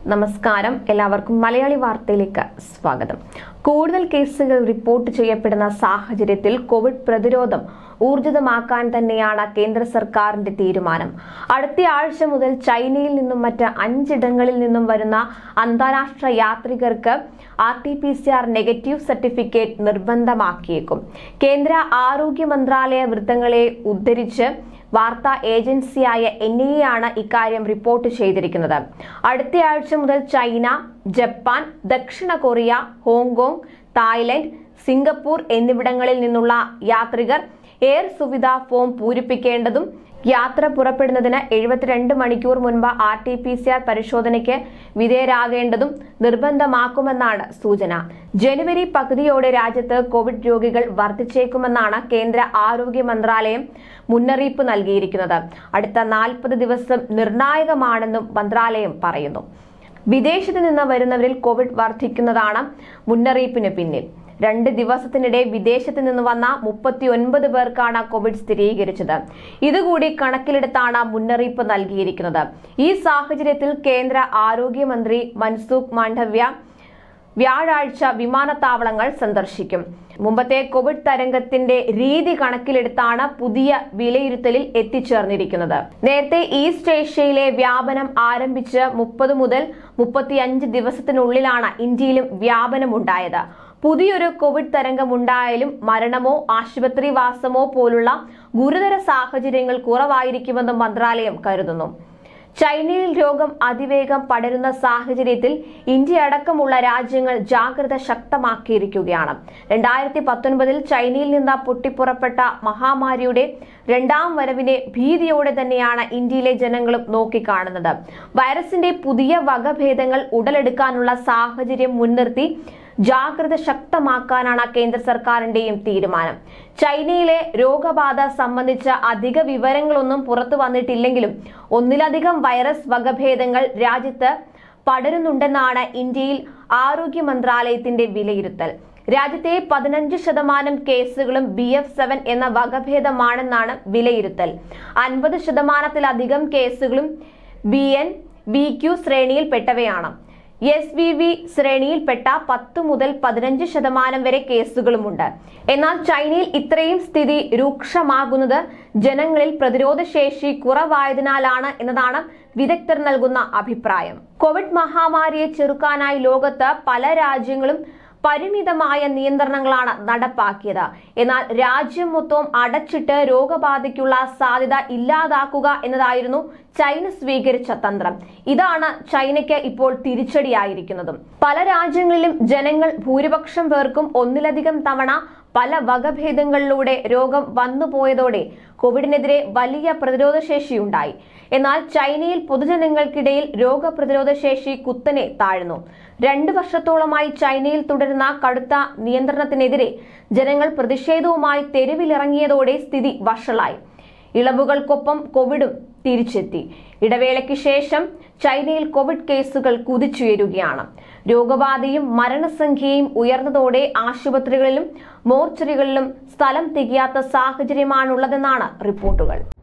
നമസ്കാരം എല്ലാവർക്കും മലയാളി വാർത്തയിലേക്ക് സ്വാഗതം കൂടുതൽ കേസുകൾ റിപ്പോർട്ട് ചെയ്യപ്പെടുന്ന സാഹചര്യത്തിൽ കോവിഡ് പ്രതിരോധം ഊർജിതമാക്കാൻ തന്നെയാണ് കേന്ദ്ര സർക്കാരിന്റെ തീരുമാനം അടുത്ത ആഴ്ച മുതൽ ചൈനയിൽ നിന്നും മറ്റ് അഞ്ചിടങ്ങളിൽ നിന്നും വരുന്ന അന്താരാഷ്ട്ര യാത്രികർക്ക് R T P C R negative certificate നിർബന്ധമാക്കിയേക്കും കേന്ദ്ര ആരോഗ്യ മന്ത്രാലയ വൃത്തങ്ങളെ ഉദ്ധരിച്ച് വാർത്താ ഏജൻസിയായ എൻ ഐ ആണ് ഇക്കാര്യം റിപ്പോർട്ട് ചെയ്തിരിക്കുന്നത് അടുത്തയാഴ്ച മുതൽ ചൈന ജപ്പാൻ ദക്ഷിണ കൊറിയ ഹോങ്കോങ് തായ്ലൻഡ് സിംഗപ്പൂർ എന്നിവിടങ്ങളിൽ നിന്നുള്ള യാത്രികർ എയർ സുവിധ ഫോം പൂരിപ്പിക്കേണ്ടതും യാത്ര പുറപ്പെടുന്നതിന് എഴുപത്തിരണ്ട് മണിക്കൂർ മുൻപ് R T P C R പരിശോധനയ്ക്ക് വിധേയരാകേണ്ടതും നിർബന്ധമാക്കുമെന്നാണ് സൂചന ജനുവരി പകുതിയോടെ രാജ്യത്ത് കോവിഡ് രോഗികൾ വർദ്ധിച്ചേക്കുമെന്നാണ് കേന്ദ്ര ആരോഗ്യ മന്ത്രാലയം മുന്നറിയിപ്പ് നൽകിയിരിക്കുന്നത് അടുത്ത നാൽപ്പത് ദിവസം നിർണായകമാണെന്നും മന്ത്രാലയം പറയുന്നു വിദേശത്ത് നിന്ന് വരുന്നവരിൽ കോവിഡ് വർദ്ധിക്കുന്നതാണ് മുന്നറിയിപ്പിന് പിന്നിൽ രണ്ട് ദിവസത്തിനിടെ വിദേശത്ത് നിന്ന് വന്ന മുപ്പത്തി ഒൻപത് പേർക്കാണ് കോവിഡ് സ്ഥിരീകരിച്ചത് ഇതുകൂടി കണക്കിലെടുത്താണ് മുന്നറിയിപ്പ് നൽകിയിരിക്കുന്നത് ഈ സാഹചര്യത്തിൽ കേന്ദ്ര ആരോഗ്യമന്ത്രി മൻസുഖ് മാണ്ഡവ്യ വ്യാഴാഴ്ച വിമാനത്താവളങ്ങൾ സന്ദർശിക്കും മുമ്പത്തെ കോവിഡ് തരംഗത്തിന്റെ രീതി കണക്കിലെടുത്താണ് പുതിയ വിലയിരുത്തലിൽ എത്തിച്ചേർന്നിരിക്കുന്നത് നേരത്തെ ഈസ്റ്റ് ഏഷ്യയിലെ വ്യാപനം ആരംഭിച്ച് മുപ്പത് മുതൽ മുപ്പത്തിയഞ്ച് ദിവസത്തിനുള്ളിലാണ് ഇന്ത്യയിലും വ്യാപനമുണ്ടായത് പുതിയൊരു കോവിഡ് തരംഗമുണ്ടായാലും മരണമോ ആശുപത്രിവാസമോ പോലുള്ള ഗുരുതര സാഹചര്യങ്ങൾ കുറവായിരിക്കുമെന്ന് മന്ത്രാലയം കരുതുന്നു ചൈനയിൽ രോഗം അതിവേഗം പടരുന്ന സാഹചര്യത്തിൽ ഇന്ത്യ അടക്കമുള്ള രാജ്യങ്ങൾ ജാഗ്രത ശക്തമാക്കിയിരിക്കുകയാണ് രണ്ടായിരത്തി പത്തൊൻപതിൽ ചൈനയിൽ നിന്ന് പൊട്ടിപ്പുറപ്പെട്ട മഹാമാരിയുടെ രണ്ടാം വരവിനെ ഭീതിയോടെ തന്നെയാണ് ഇന്ത്യയിലെ ജനങ്ങളും നോക്കിക്കാണുന്നത് വൈറസിന്റെ പുതിയ വകഭേദങ്ങൾ ഉടലെടുക്കാനുള്ള സാഹചര്യം മുൻനിർത്തി ജാഗ്രത ശക്തമാക്കാനാണ് കേന്ദ്ര സർക്കാരിന്റെയും തീരുമാനം ചൈനയിലെ രോഗബാധ സംബന്ധിച്ച അധിക വിവരങ്ങളൊന്നും പുറത്തു വന്നിട്ടില്ലെങ്കിലും ഒന്നിലധികം വൈറസ് വകഭേദങ്ങൾ രാജ്യത്ത് പടരുന്നുണ്ടെന്നാണ് ഇന്ത്യയിൽ ആരോഗ്യ മന്ത്രാലയത്തിന്റെ വിലയിരുത്തൽ രാജ്യത്തെ പതിനഞ്ച് ശതമാനം കേസുകളും ബി എഫ് സെവൻ എന്ന വകഭേദമാണെന്നാണ് വിലയിരുത്തൽ അൻപത് ശതമാനത്തിലധികം കേസുകളും ബി എൻ ബി ക്യു ശ്രേണിയിൽപ്പെട്ടവയാണ് എസ് വി വി ശ്രേണിയിൽപ്പെട്ട പത്ത് മുതൽ പതിനഞ്ച് ശതമാനം വരെ കേസുകളുമുണ്ട് എന്നാൽ ചൈനയിൽ ഇത്രയും സ്ഥിതി രൂക്ഷമാകുന്നത് ജനങ്ങളിൽ പ്രതിരോധ ശേഷി കുറവായതിനാലാണ് എന്നതാണ് വിദഗ്ധർ നൽകുന്ന അഭിപ്രായം കോവിഡ് മഹാമാരിയെ ചെറുക്കാനായി ലോകത്ത് പല രാജ്യങ്ങളും പരിമിതമായ നിയന്ത്രണങ്ങളാണ് നടപ്പാക്കിയത് എന്നാൽ രാജ്യം മൊത്തം അടച്ചിട്ട് രോഗബാധയ്ക്കുള്ള സാധ്യത ഇല്ലാതാക്കുക എന്നതായിരുന്നു ചൈന സ്വീകരിച്ച തന്ത്രം ഇതാണ് ചൈനയ്ക്ക് ഇപ്പോൾ തിരിച്ചടിയായിരിക്കുന്നതും പല രാജ്യങ്ങളിലും ജനങ്ങൾ ഭൂരിപക്ഷം പേർക്കും ഒന്നിലധികം തവണ പല വകഭേദങ്ങളിലൂടെ രോഗം വന്നുപോയതോടെ കോവിഡിനെതിരെ വലിയ പ്രതിരോധ ശേഷിയുണ്ടായി എന്നാൽ ചൈനയിൽ പൊതുജനങ്ങൾക്കിടയിൽ രോഗപ്രതിരോധ ശേഷി കുത്തനെ താഴ്ന്നു രണ്ട് വർഷത്തോളമായി ചൈനയിൽ തുടരുന്ന കടുത്ത നിയന്ത്രണത്തിനെതിരെ ജനങ്ങൾ പ്രതിഷേധവുമായി തെരുവിലിറങ്ങിയതോടെ സ്ഥിതി വഷളായി ഇളവുകൾക്കൊപ്പം കോവിഡും തിരിച്ചെത്തി ഇടവേളയ്ക്ക് ശേഷം ചൈനയിൽ കോവിഡ് കേസുകൾ കുതിച്ചുയരുകയാണ് രോഗബാധയും മരണസംഖ്യയും ഉയർന്നതോടെ ആശുപത്രികളിലും മോർച്ചറികളിലും സ്ഥലം തികയാത്ത സാഹചര്യമാണുള്ളതെന്നാണ് റിപ്പോർട്ടുകൾ